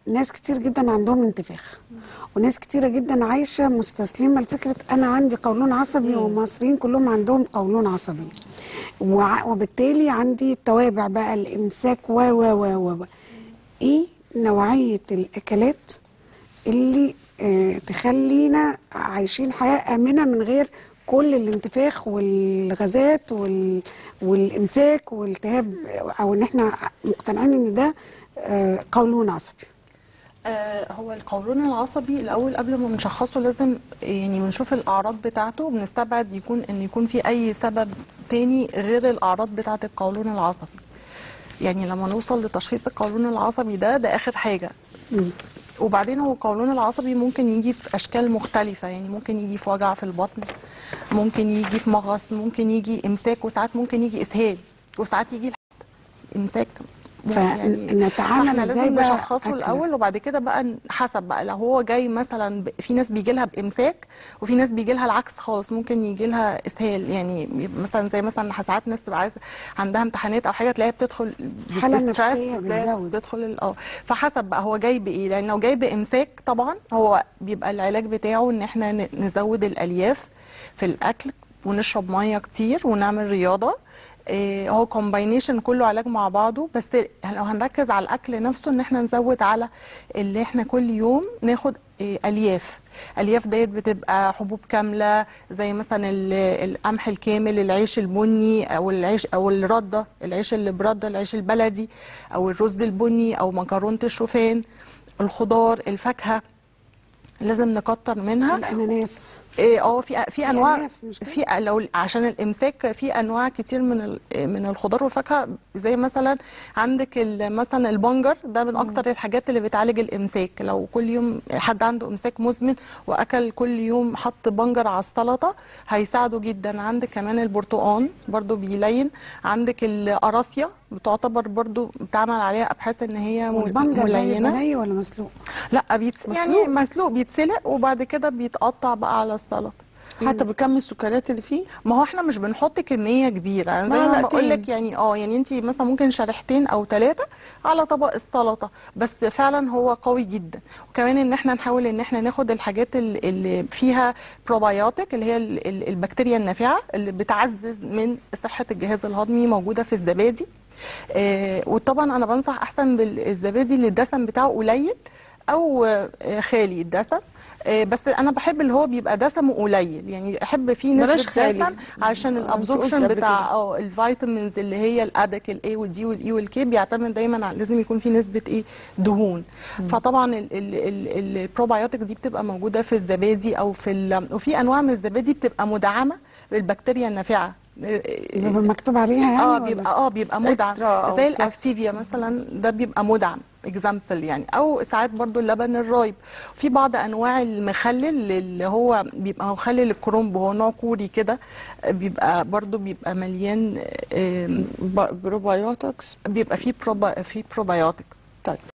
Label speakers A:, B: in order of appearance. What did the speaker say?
A: ناس كتير جدا عندهم انتفاخ وناس كتيره جدا عايشه مستسلمه لفكره انا عندي قولون عصبي والمصريين كلهم عندهم قولون عصبي وع- وبالتالي عندي توابع بقى الامساك و و و و و. ايه نوعيه الاكلات اللي آه تخلينا عايشين حياه امنه من غير كل الانتفاخ والغازات وال... والامساك والالتهاب او ان احنا مقتنعين ان ده آه قولون عصبي
B: آه، هو القولون العصبي الاول قبل ما بنشخصه لازم يعني بنشوف الاعراض بتاعته وبنستبعد يكون ان يكون في اي سبب تاني غير الاعراض بتاعه القولون العصبي يعني لما نوصل لتشخيص القولون العصبي ده ده اخر حاجه وبعدين هو القولون العصبي ممكن يجي في اشكال مختلفه يعني ممكن يجي في وجع في البطن ممكن يجي في مغص ممكن يجي امساك وساعات ممكن يجي اسهال وساعات يجي امساك
A: فنتعامل
B: فاحنا
A: ازاي
B: لازم
A: بقى
B: نشخصه
A: أكل؟
B: الاول وبعد كده بقى حسب بقى لو هو جاي مثلا ب... في ناس بيجي لها بامساك وفي ناس بيجي لها العكس خالص ممكن يجي لها اسهال يعني بيبقى مثلا زي مثلا ساعات ناس تبقى عايزه عندها امتحانات او حاجه تلاقيها بتدخل
A: حالة
B: بستريس،
A: نفسية
B: تلاقيها
A: بتزود.
B: بتدخل ال- اه فحسب بقى هو جاي بايه لان لو جاي بامساك طبعا هو بيبقى العلاج بتاعه ان احنا ن- نزود الالياف في الاكل ونشرب ميه كتير ونعمل رياضه إيه هو كومباينيشن كله علاج مع بعضه بس لو هنركز على الاكل نفسه ان احنا نزود على اللي احنا كل يوم ناخد إيه الياف الياف ديت بتبقى حبوب كامله زي مثلا ال- القمح الكامل العيش البني او العيش او الرده العيش اللي برده العيش البلدي او الرز البني او مكرونه الشوفان الخضار الفاكهه لازم نكتر منها
A: الاناناس
B: إيه اه في في انواع
A: ألياف مش كده؟
B: في لو عشان الامساك في انواع كتير من ال- من الخضار والفاكهه زي مثلا عندك ال- مثلا البنجر ده من اكتر الحاجات اللي بتعالج الامساك لو كل يوم حد عنده امساك مزمن واكل كل يوم حط بنجر على السلطه هيساعده جدا عندك كمان البرتقان برضو بيلين عندك القراصيه بتعتبر برضو بتعمل عليها ابحاث ان هي مل-
A: والبنجر ده يبقى
B: ملينه
A: ني ولا مسلوق؟
B: لا بيتس... يعني مسلوق بيتسلق وبعد كده بيتقطع بقى على السلطه
C: حتى بكم السكريات اللي فيه
B: ما هو احنا مش بنحط كميه كبيره يعني زي ما
C: معلقتين.
B: بقول لك يعني اه يعني انت مثلا ممكن شريحتين او ثلاثه على طبق السلطه بس فعلا هو قوي جدا وكمان ان احنا نحاول ان احنا ناخد الحاجات ال- اللي فيها بروبايوتيك اللي هي ال- ال- البكتيريا النافعه اللي بتعزز من صحه الجهاز الهضمي موجوده في الزبادي آه وطبعا انا بنصح احسن بالزبادي اللي الدسم بتاعه قليل او آه، خالي الدسم آه، بس انا بحب اللي هو بيبقى دسمه قليل يعني احب فيه
C: بلاش
B: نسبه
C: خالي.
B: دسم علشان
C: آه، أنت
B: الابزوربشن
C: قلتي قبل
B: بتاع
C: كده.
B: اه الفيتامينز اللي هي الادك الاي والدي والاي والكي بيعتمد دايما على لازم يكون في نسبه ايه دهون فطبعا ال- ال- ال- البروبايوتكس دي بتبقى موجوده في الزبادي او في ال- وفي انواع من الزبادي بتبقى مدعمه بالبكتيريا النافعه
A: بيبقى مكتوب عليها يعني
B: اه
A: ولا؟
B: بيبقى اه بيبقى مدعم
C: Extra أو
B: زي
C: plus.
B: الاكتيفيا مثلا ده بيبقى مدعم اكزامبل يعني او ساعات برضو اللبن الرايب في بعض انواع المخلل اللي هو بيبقى مخلل الكرنب هو نوع كوري كده بيبقى برضو بيبقى مليان آم،
C: ب- بروبايوتكس
B: بيبقى فيه بروبا فيه بروبايوتيك
C: طيب